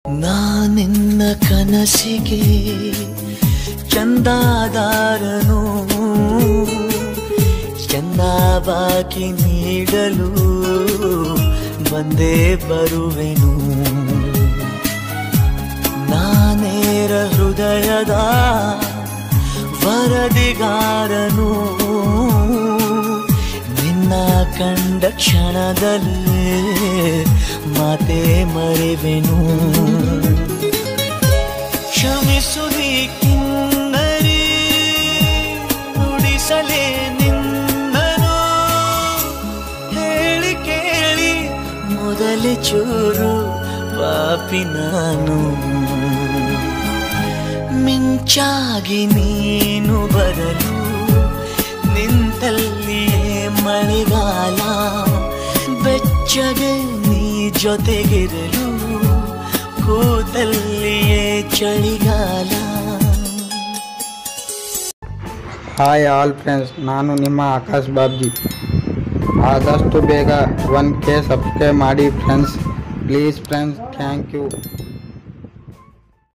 ನಾನಿನ್ನ ಕನಸಿಗೆ ಚಂದಾದಾರನು ಚಂದಾಬಾಕಿ ನೀಡಲು ಬಂದೇ ಬರುವೆನು ನಾನೇರ ಹೃದಯದ ವರದಿಗಾರನು ನಿನ್ನ ಕಂಡ ಕ್ಷಣದಲ್ಲಿ ಮಾತೆ ಮರೆವೆನು ಕ್ಷಮಿಸು ನೀ ಕಿನ್ನರಿ ನುಡಿಸಲೇ ನಿನ್ನನು ಹೇಳಿ ಕೇಳಿ ಮೊದಲೇ ಚೂರು ಪಾಪಿ ನಾನು ಮಿಂಚಾಗಿ ನೀನು ಬರಲು ನಿಂತಲ್ಲಿಯೇ ಮಳೆಗಾಲ ಬೆಚ್ಚಗೆ ನೀ ಜೊತೆಗಿರಲು ಕೂತಲ್ಲಿಯೇ ಚಳಿಗಾಲ ಹಾಯ್ ಆಲ್ ಫ್ರೆಂಡ್ಸ್ ನಾನು ನಿಮ್ಮ ಆಕಾಶ್ ಬಾಬ್ಜಿ ಆದಷ್ಟು ಬೇಗ ಒನ್ ಕೆ ಸಬ್ಸ್ಕ್ರೈಬ್ ಮಾಡಿ friends please friends thank you